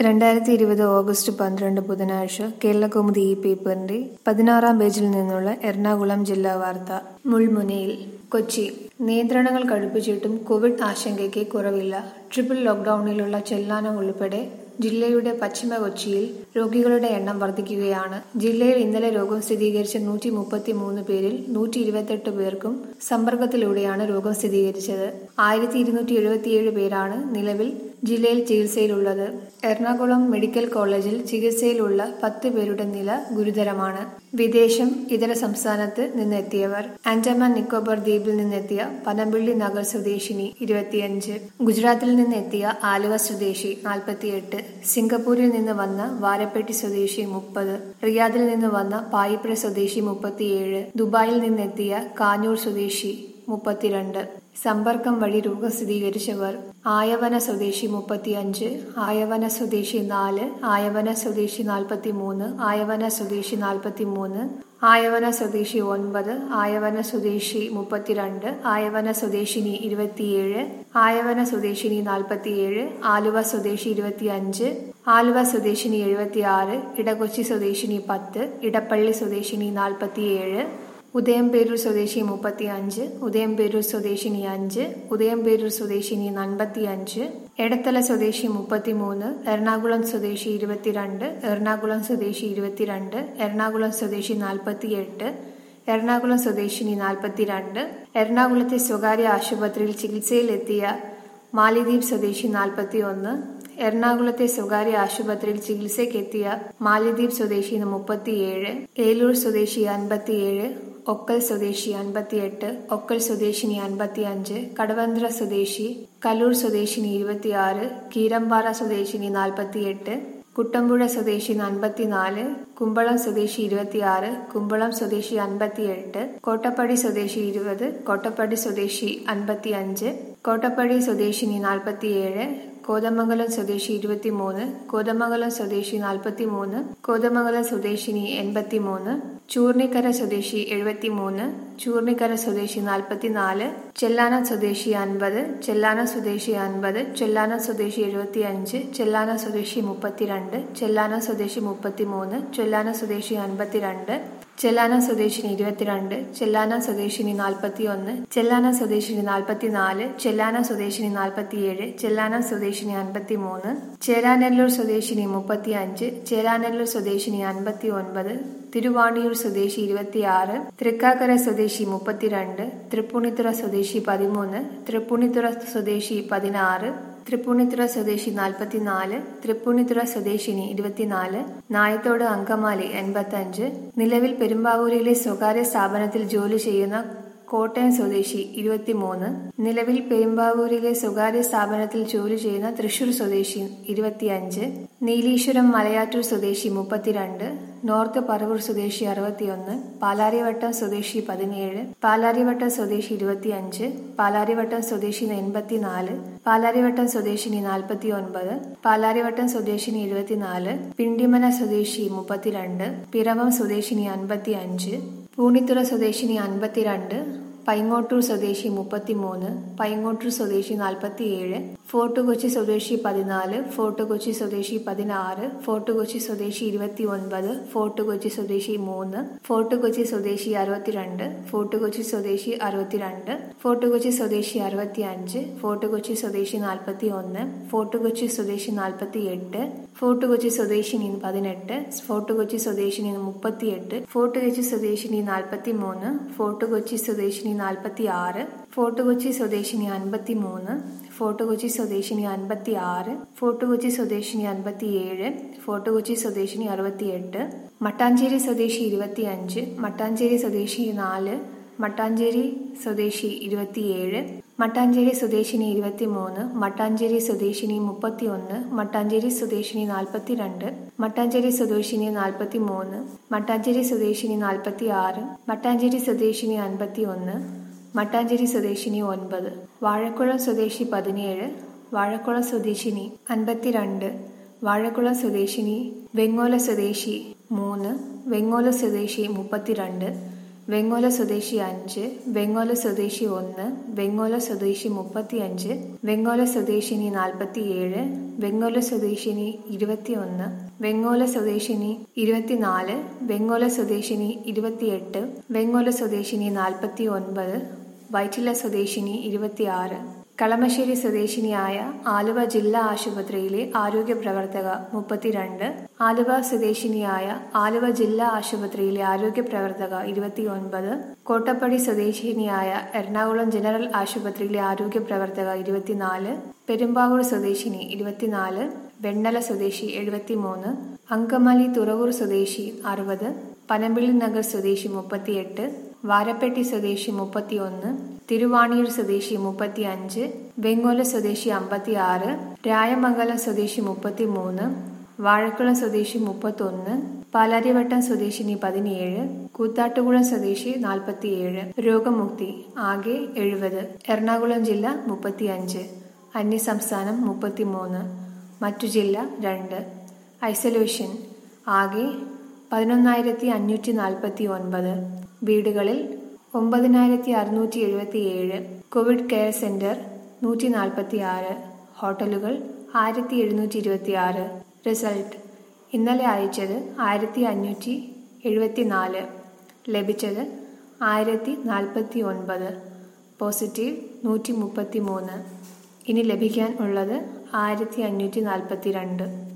രണ്ടായിരത്തി ഇരുപത് ഓഗസ്റ്റ് പന്ത്രണ്ട് ബുധനാഴ്ച കേരളകൗമുദി ഈ പേപ്പറിന്റെ പതിനാറാം പേജിൽ നിന്നുള്ള എറണാകുളം ജില്ലാ വാർത്ത മുൾമുനയിൽ കൊച്ചി നിയന്ത്രണങ്ങൾ കടുപ്പിച്ചിട്ടും കോവിഡ് ആശങ്കയ്ക്ക് കുറവില്ല ട്രിപ്പിൾ ലോക്ഡൌണിലുള്ള ചെല്ലാനം ഉൾപ്പെടെ ജില്ലയുടെ പശ്ചിമ കൊച്ചിയിൽ രോഗികളുടെ എണ്ണം വർദ്ധിക്കുകയാണ് ജില്ലയിൽ ഇന്നലെ രോഗം സ്ഥിരീകരിച്ച നൂറ്റി മുപ്പത്തി മൂന്ന് പേരിൽ നൂറ്റി ഇരുപത്തെട്ട് പേർക്കും സമ്പർക്കത്തിലൂടെയാണ് രോഗം സ്ഥിരീകരിച്ചത് ആയിരത്തി ഇരുന്നൂറ്റി എഴുപത്തിയേഴ് പേരാണ് നിലവിൽ ജില്ലയിൽ ചികിത്സയിലുള്ളത് എറണാകുളം മെഡിക്കൽ കോളേജിൽ ചികിത്സയിലുള്ള പത്ത് പേരുടെ നില ഗുരുതരമാണ് വിദേശം ഇതര സംസ്ഥാനത്ത് നിന്നെത്തിയവർ ആൻഡമാൻ നിക്കോബാർ ദ്വീപിൽ നിന്നെത്തിയ പനമ്പിള്ളി നഗർ സ്വദേശിനി ഇരുപത്തിയഞ്ച് ഗുജറാത്തിൽ നിന്നെത്തിയ ആലുവ സ്വദേശി നാൽപ്പത്തിയെട്ട് സിംഗപ്പൂരിൽ നിന്ന് വന്ന വാരപ്പെട്ടി സ്വദേശി മുപ്പത് റിയാദിൽ നിന്ന് വന്ന പായിപ്പുഴ സ്വദേശി മുപ്പത്തിയേഴ് ദുബായിൽ നിന്നെത്തിയ കാഞ്ഞൂർ സ്വദേശി മുപ്പത്തിരണ്ട് സമ്പർക്കം വഴി രോഗം സ്ഥിരീകരിച്ചവർ ആയവന സ്വദേശി മുപ്പത്തിയഞ്ച് ആയവന സ്വദേശി നാല് ആയവന സ്വദേശി നാൽപ്പത്തി മൂന്ന് ആയവന സ്വദേശി നാൽപ്പത്തി മൂന്ന് ആയവന സ്വദേശി ഒൻപത് ആയവന സ്വദേശി മുപ്പത്തിരണ്ട് ആയവന സ്വദേശിനി ഇരുപത്തിയേഴ് ആയവന സ്വദേശിനി നാൽപ്പത്തിയേഴ് ആലുവ സ്വദേശി ഇരുപത്തിയഞ്ച് ആലുവ സ്വദേശിനി എഴുപത്തിയാറ് ഇടകൊച്ചി സ്വദേശിനി പത്ത് ഇടപ്പള്ളി സ്വദേശിനി നാൽപ്പത്തിയേഴ് ഉദയംപേരൂർ സ്വദേശി മുപ്പത്തി അഞ്ച് ഉദയംപേരൂർ സ്വദേശിനി അഞ്ച് ഉദയംപേരൂർ സ്വദേശിനി അൻപത്തി അഞ്ച് എടത്തല സ്വദേശി മുപ്പത്തിമൂന്ന് എറണാകുളം സ്വദേശി ഇരുപത്തിരണ്ട് എറണാകുളം സ്വദേശി ഇരുപത്തിരണ്ട് എറണാകുളം സ്വദേശി നാൽപ്പത്തിയെട്ട് എറണാകുളം സ്വദേശിനി നാൽപ്പത്തിരണ്ട് എറണാകുളത്തെ സ്വകാര്യ ആശുപത്രിയിൽ ചികിത്സയിലെത്തിയ മാലിദ്വീപ് സ്വദേശി നാൽപ്പത്തി ഒന്ന് എറണാകുളത്തെ സ്വകാര്യ ആശുപത്രിയിൽ ചികിത്സയ്ക്കെത്തിയ മാലിദ്വീപ് സ്വദേശി മുപ്പത്തിയേഴ് ഏലൂർ സ്വദേശി അൻപത്തിയേഴ് ഒക്കൽ സ്വദേശി അൻപത്തിയെട്ട് ഒക്കൽ സ്വദേശിനി അൻപത്തിയഞ്ച് കടവന്ത്ര സ്വദേശി കലൂർ സ്വദേശിനി ഇരുപത്തിയാറ് കീരമ്പാറ സ്വദേശിനി നാൽപ്പത്തിയെട്ട് കുട്ടമ്പുഴ സ്വദേശി അൻപത്തിനാല് കുമ്പളം സ്വദേശി ഇരുപത്തിയാറ് കുമ്പളം സ്വദേശി അൻപത്തിയെട്ട് കോട്ടപ്പടി സ്വദേശി ഇരുപത് കോട്ടപ്പടി സ്വദേശി അൻപത്തിയഞ്ച് കോട്ടപ്പടി സ്വദേശിനി നാൽപ്പത്തിയേഴ് കോതമംഗലം സ്വദേശി ഇരുപത്തിമൂന്ന് കോതമംഗലം സ്വദേശി നാൽപ്പത്തിമൂന്ന് കോതമംഗലം സ്വദേശിനി എൺപത്തിമൂന്ന് ചൂർണിക്കര സ്വദേശി എഴുപത്തിമൂന്ന് ചൂർണിക്കര സ്വദേശി നാൽപ്പത്തിനാല് ചെല്ലാന സ്വദേശി അൻപത് ചെല്ലാന സ്വദേശി അൻപത് ചെല്ലാന സ്വദേശി എഴുപത്തിയഞ്ച് ചെല്ലാന സ്വദേശി മുപ്പത്തിരണ്ട് ചെല്ലാന സ്വദേശി മുപ്പത്തിമൂന്ന് ചെല്ലാന സ്വദേശി അൻപത്തിരണ്ട് ചെല്ലാന സ്വദേശിനി ഇരുപത്തിരണ്ട് ചെല്ലാന സ്വദേശിനി നാൽപ്പത്തി ഒന്ന് ചെല്ലാന സ്വദേശിനി നാൽപ്പത്തിനാല് ചെല്ലാന സ്വദേശിനി നാൽപ്പത്തിയേഴ് ചെല്ലാന സ്വദേശിനി അൻപത്തിമൂന്ന് ചേരാനെല്ലൂർ സ്വദേശിനി മുപ്പത്തിയഞ്ച് ചേരാനെല്ലൂർ സ്വദേശിനി അൻപത്തി ഒൻപത് തിരുവാണിയൂർ സ്വദേശി ഇരുപത്തിയാറ് തൃക്കാക്കര സ്വദേശി മുപ്പത്തിരണ്ട് തൃപ്പൂണിത്തുറ സ്വദേശി പതിമൂന്ന് തൃപ്പൂണിത്തുറ സ്വദേശി പതിനാറ് തൃപ്പൂണിത്തുറ സ്വദേശി നാൽപ്പത്തിനാല് തൃപ്പൂണിത്തുറ സ്വദേശിനി ഇരുപത്തിനാല് നായത്തോട് അങ്കമാലി എൺപത്തഞ്ച് നിലവിൽ പെരുമ്പാവൂരിലെ സ്വകാര്യ സ്ഥാപനത്തിൽ ജോലി ചെയ്യുന്ന കോട്ടയം സ്വദേശി ഇരുപത്തിമൂന്ന് നിലവിൽ പെരുമ്പാവൂരിലെ സ്വകാര്യ സ്ഥാപനത്തിൽ ജോലി ചെയ്യുന്ന തൃശൂർ സ്വദേശി ഇരുപത്തിയഞ്ച് നീലീശ്വരം മലയാറ്റൂർ സ്വദേശി മുപ്പത്തിരണ്ട് നോർത്ത് പറവൂർ സ്വദേശി അറുപത്തിയൊന്ന് പാലാരിവട്ടം സ്വദേശി പതിനേഴ് പാലാരിവട്ടം സ്വദേശി ഇരുപത്തിയഞ്ച് പാലാരിവട്ടം സ്വദേശി എൺപത്തിനാല് പാലാരിവട്ടം സ്വദേശിനി നാൽപ്പത്തി ഒൻപത് പാലാരിവട്ടം സ്വദേശിനി ഇരുപത്തിനാല് പിണ്ടിമന സ്വദേശി മുപ്പത്തിരണ്ട് പിറവം സ്വദേശിനി അൻപത്തി അഞ്ച് പൂണിത്തുറ സ്വദേശിനി അൻപത്തിരണ്ട് പൈങ്ങോട്ടൂർ സ്വദേശി മുപ്പത്തിമൂന്ന് പൈങ്ങോട്ടൂർ സ്വദേശി നാൽപ്പത്തിയേഴ് ഫോർട്ട് കൊച്ചി സ്വദേശി പതിനാല് ഫോർട്ട് കൊച്ചി സ്വദേശി പതിനാറ് ഫോർട്ട് കൊച്ചി സ്വദേശി ഇരുപത്തി ഒൻപത് ഫോർട്ട് കൊച്ചി സ്വദേശി മൂന്ന് ഫോർട്ട് കൊച്ചി സ്വദേശി അറുപത്തിരണ്ട് ഫോർട്ട് കൊച്ചി സ്വദേശി അറുപത്തിരണ്ട് ഫോർട്ട് കൊച്ചി സ്വദേശി അറുപത്തി അഞ്ച് ഫോർട്ട് കൊച്ചി സ്വദേശി നാൽപ്പത്തി ഒന്ന് ഫോർട്ട് കൊച്ചി സ്വദേശി നാൽപ്പത്തി എട്ട് ഫോർട്ട് കൊച്ചി സ്വദേശിനി പതിനെട്ട് ഫോർട്ട് കൊച്ചി സ്വദേശിനി മുപ്പത്തിയെട്ട് ഫോർട്ട് കൊച്ചി സ്വദേശിനി നാൽപ്പത്തി മൂന്ന് ഫോർട്ട് കൊച്ചി സ്വദേശിനി നാൽപ്പത്തി ആറ് ഫോർട്ട് കൊച്ചി സ്വദേശിനി അൻപത്തി മൂന്ന് ഫോർട്ട് കൊച്ചി സ്വദേശിനി അൻപത്തി ആറ് ഫോർട്ട് കൊച്ചി സ്വദേശിനി അൻപത്തിയേഴ് ഫോർട്ട് കൊച്ചി സ്വദേശിനി അറുപത്തിയെട്ട് മട്ടാഞ്ചേരി സ്വദേശി ഇരുപത്തിയഞ്ച് മട്ടാഞ്ചേരി സ്വദേശി നാല് മട്ടാഞ്ചേരി സ്വദേശി ഇരുപത്തിയേഴ് മട്ടാഞ്ചേരി സ്വദേശിനി ഇരുപത്തിമൂന്ന് മട്ടാഞ്ചേരി സ്വദേശിനി മുപ്പത്തിയൊന്ന് മട്ടാഞ്ചേരി സ്വദേശിനി നാൽപ്പത്തിരണ്ട് മട്ടാഞ്ചേരി സ്വദേശിനി നാൽപ്പത്തി മൂന്ന് മട്ടാഞ്ചേരി സ്വദേശിനി നാൽപ്പത്തി ആറ് മട്ടാഞ്ചേരി സ്വദേശിനി അൻപത്തി ഒന്ന് മട്ടാഞ്ചേരി സ്വദേശിനി ഒൻപത് വാഴക്കുളം സ്വദേശി പതിനേഴ് വാഴക്കുളം സ്വദേശിനി അൻപത്തിരണ്ട് വാഴക്കുളം സ്വദേശിനി വെങ്ങോല സ്വദേശി മൂന്ന് വെങ്ങോല സ്വദേശി മുപ്പത്തിരണ്ട് വെങ്ങോല സ്വദേശി അഞ്ച് വെങ്ങോല സ്വദേശി ഒന്ന് വെങ്ങോല സ്വദേശി മുപ്പത്തിയഞ്ച് വെങ്ങോല സ്വദേശിനി നാൽപ്പത്തിയേഴ് വെങ്ങോല സ്വദേശിനി ഇരുപത്തിയൊന്ന് വെങ്ങോല സ്വദേശിനി ഇരുപത്തിനാല് വെങ്ങോല സ്വദേശിനി ഇരുപത്തിയെട്ട് വെങ്ങോല സ്വദേശിനി നാൽപ്പത്തി ഒൻപത് വൈറ്റില സ്വദേശിനി ഇരുപത്തിയാറ് കളമശ്ശേരി സ്വദേശിനിയായ ആലുവ ജില്ലാ ആശുപത്രിയിലെ ആരോഗ്യ പ്രവർത്തക മുപ്പത്തിരണ്ട് ആലുവ സ്വദേശിനിയായ ആലുവ ജില്ലാ ആശുപത്രിയിലെ ആരോഗ്യ പ്രവർത്തക ഇരുപത്തിയൊൻപത് കോട്ടപ്പടി സ്വദേശിനിയായ എറണാകുളം ജനറൽ ആശുപത്രിയിലെ ആരോഗ്യ പ്രവർത്തക ഇരുപത്തിനാല് പെരുമ്പാവൂർ സ്വദേശിനി ഇരുപത്തിനാല് വെണ്ണല സ്വദേശി എഴുപത്തിമൂന്ന് അങ്കമാലി തുറവൂർ സ്വദേശി അറുപത് പനമ്പിള്ളി നഗർ സ്വദേശി മുപ്പത്തിയെട്ട് വാരപ്പെട്ടി സ്വദേശി മുപ്പത്തിയൊന്ന് തിരുവാണിയൂർ സ്വദേശി മുപ്പത്തിയഞ്ച് വെങ്ങോല സ്വദേശി അമ്പത്തിയാറ് രായമംഗലം സ്വദേശി മുപ്പത്തിമൂന്ന് വാഴക്കുളം സ്വദേശി മുപ്പത്തൊന്ന് പാലാരിവട്ടം സ്വദേശിനി പതിനേഴ് കൂത്താട്ടുകുളം സ്വദേശി നാൽപ്പത്തിയേഴ് രോഗമുക്തി ആകെ എഴുപത് എറണാകുളം ജില്ല മുപ്പത്തിയഞ്ച് അന്യസംസ്ഥാനം മുപ്പത്തിമൂന്ന് മറ്റു ജില്ല രണ്ട് ഐസൊലേഷൻ ആകെ പതിനൊന്നായിരത്തി അഞ്ഞൂറ്റി നാൽപ്പത്തി ഒൻപത് വീടുകളിൽ ഒമ്പതിനായിരത്തി അറുന്നൂറ്റി എഴുപത്തിയേഴ് കോവിഡ് കെയർ സെന്റർ നൂറ്റി നാൽപ്പത്തി ആറ് ഹോട്ടലുകൾ ആയിരത്തി എഴുന്നൂറ്റി ഇരുപത്തി ആറ് റിസൾട്ട് ഇന്നലെ അയച്ചത് ആയിരത്തി അഞ്ഞൂറ്റി എഴുപത്തിനാല് ലഭിച്ചത് ആയിരത്തി നാൽപ്പത്തി ഒൻപത് പോസിറ്റീവ് നൂറ്റി മുപ്പത്തി മൂന്ന് ഇനി ലഭിക്കാൻ ഉള്ളത് ആയിരത്തി അഞ്ഞൂറ്റി നാൽപ്പത്തി രണ്ട്